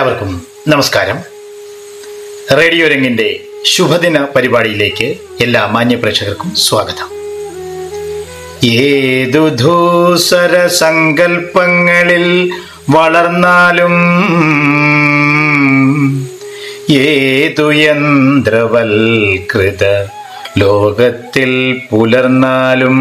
എല്ലാവർക്കും നമസ്കാരം റേഡിയോ രംഗിന്റെ ശുഭദിന പരിപാടിയിലേക്ക് എല്ലാ മാന്യ പ്രേക്ഷകർക്കും സ്വാഗതം ഏതു ധൂസര സങ്കൽപ്പങ്ങളിൽ വളർന്നാലും ഏതു യന്ത്രവൽകൃത ലോകത്തിൽ പുലർന്നാലും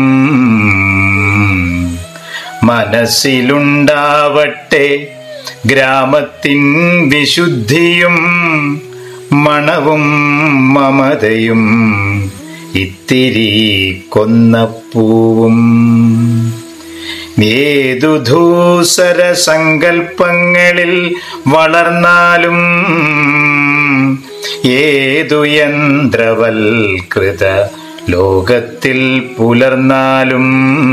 മനസ്സിലുണ്ടാവട്ടെ ഗ്രാമത്തിൻ വിശുദ്ധിയും മണവും മമതയും ഇത്തിരി കൊന്നപ്പൂവും ഏതു ധൂസര സങ്കൽപ്പങ്ങളിൽ വളർന്നാലും ഏതു യന്ത്രവൽകൃത ലോകത്തിൽ പുലർന്നാലും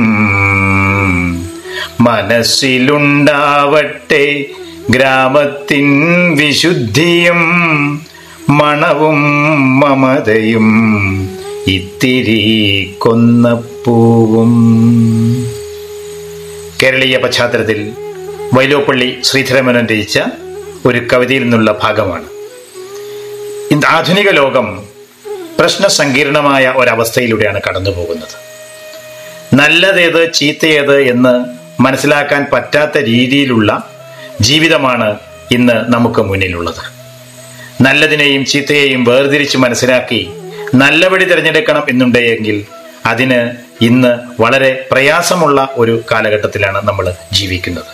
മനസ്സിലുണ്ടാവട്ടെ ഗ്രാമത്തിൻ വിശുദ്ധിയും മണവും മമതയും ഇത്തിരി കൊന്നപ്പൂവും കേരളീയ പശ്ചാത്തലത്തിൽ വൈലോപ്പള്ളി ശ്രീധരമേനോൻ രചിച്ച ഒരു കവിതയിൽ നിന്നുള്ള ഭാഗമാണ് ഇന്ന് ആധുനിക ലോകം പ്രശ്നസങ്കീർണമായ ഒരവസ്ഥയിലൂടെയാണ് കടന്നു പോകുന്നത് നല്ലതേത് ചീത്തയേത് എന്ന് മനസ്സിലാക്കാൻ പറ്റാത്ത രീതിയിലുള്ള ജീവിതമാണ് ഇന്ന് നമുക്ക് മുന്നിലുള്ളത് നല്ലതിനെയും ചീത്തയെയും വേർതിരിച്ച് മനസ്സിലാക്കി നല്ല വഴി തിരഞ്ഞെടുക്കണം എന്നുണ്ടെങ്കിൽ അതിന് ഇന്ന് വളരെ പ്രയാസമുള്ള ഒരു കാലഘട്ടത്തിലാണ് നമ്മൾ ജീവിക്കുന്നത്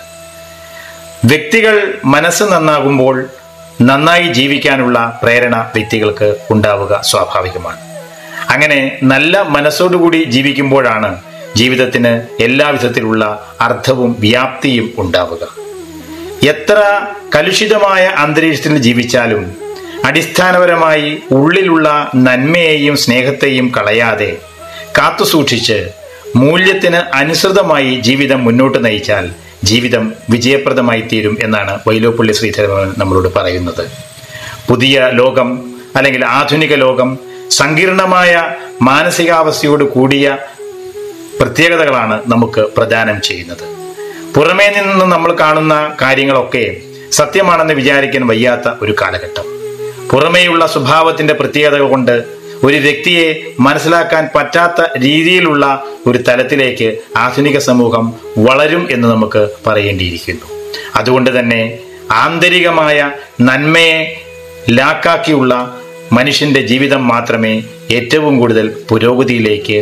വ്യക്തികൾ മനസ്സ് നന്നാകുമ്പോൾ നന്നായി ജീവിക്കാനുള്ള പ്രേരണ വ്യക്തികൾക്ക് ഉണ്ടാവുക സ്വാഭാവികമാണ് അങ്ങനെ നല്ല മനസ്സോടുകൂടി ജീവിക്കുമ്പോഴാണ് ജീവിതത്തിന് എല്ലാവിധത്തിലുള്ള അർത്ഥവും വ്യാപ്തിയും ഉണ്ടാവുക എത്ര കലുഷിതമായ അന്തരീക്ഷത്തിൽ ജീവിച്ചാലും അടിസ്ഥാനപരമായി ഉള്ളിലുള്ള നന്മയെയും സ്നേഹത്തെയും കളയാതെ കാത്തുസൂക്ഷിച്ച് മൂല്യത്തിന് അനുസൃതമായി ജീവിതം മുന്നോട്ട് നയിച്ചാൽ ജീവിതം വിജയപ്രദമായി തീരും എന്നാണ് വൈലോപ്പള്ളി ശ്രീധരൻ നമ്മളോട് പറയുന്നത് പുതിയ ലോകം അല്ലെങ്കിൽ ആധുനിക ലോകം സങ്കീർണമായ മാനസികാവസ്ഥയോട് കൂടിയ പ്രത്യേകതകളാണ് നമുക്ക് പ്രദാനം ചെയ്യുന്നത് പുറമേ നിന്ന് നമ്മൾ കാണുന്ന കാര്യങ്ങളൊക്കെ സത്യമാണെന്ന് വിചാരിക്കാൻ വയ്യാത്ത ഒരു കാലഘട്ടം പുറമേയുള്ള സ്വഭാവത്തിന്റെ പ്രത്യേകതകൾ കൊണ്ട് ഒരു വ്യക്തിയെ മനസ്സിലാക്കാൻ പറ്റാത്ത രീതിയിലുള്ള ഒരു തലത്തിലേക്ക് ആധുനിക സമൂഹം വളരും എന്ന് നമുക്ക് പറയേണ്ടിയിരിക്കുന്നു അതുകൊണ്ട് തന്നെ ആന്തരികമായ നന്മയെ ലാക്കാക്കിയുള്ള മനുഷ്യന്റെ ജീവിതം മാത്രമേ ഏറ്റവും കൂടുതൽ പുരോഗതിയിലേക്ക്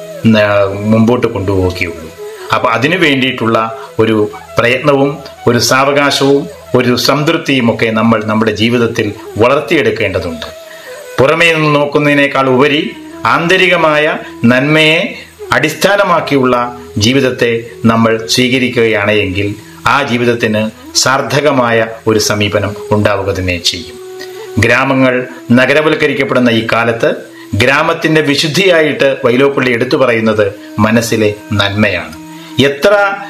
മുമ്പോട്ട് കൊണ്ടുപോവുകയുള്ളൂ അപ്പൊ അതിനു വേണ്ടിയിട്ടുള്ള ഒരു പ്രയത്നവും ഒരു സാവകാശവും ഒരു സംതൃപ്തിയും ഒക്കെ നമ്മൾ നമ്മുടെ ജീവിതത്തിൽ വളർത്തിയെടുക്കേണ്ടതുണ്ട് പുറമേ നിന്ന് നോക്കുന്നതിനേക്കാൾ ഉപരി ആന്തരികമായ നന്മയെ അടിസ്ഥാനമാക്കിയുള്ള ജീവിതത്തെ നമ്മൾ സ്വീകരിക്കുകയാണ് എങ്കിൽ ആ ജീവിതത്തിന് സാർത്ഥകമായ ഒരു സമീപനം ഉണ്ടാവുക തന്നെ ചെയ്യും ഗ്രാമങ്ങൾ നഗരവൽക്കരിക്കപ്പെടുന്ന ഈ കാലത്ത് ഗ്രാമത്തിന്റെ വിശുദ്ധിയായിട്ട് വൈലോപ്പള്ളി എടുത്തു പറയുന്നത് മനസ്സിലെ നന്മയാണ് എത്ര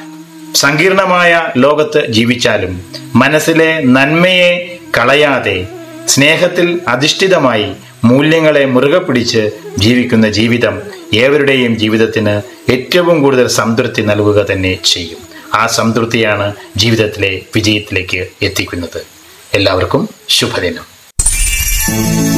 സങ്കീർണമായ ലോകത്ത് ജീവിച്ചാലും മനസ്സിലെ നന്മയെ കളയാതെ സ്നേഹത്തിൽ അധിഷ്ഠിതമായി മൂല്യങ്ങളെ മുറുകെ പിടിച്ച് ജീവിക്കുന്ന ജീവിതം ഏവരുടെയും ജീവിതത്തിന് ഏറ്റവും കൂടുതൽ സംതൃപ്തി നൽകുക തന്നെ ചെയ്യും ആ സംതൃപ്തിയാണ് ജീവിതത്തിലെ വിജയത്തിലേക്ക് എത്തിക്കുന്നത് എല്ലാവർക്കും ശുഭദിനം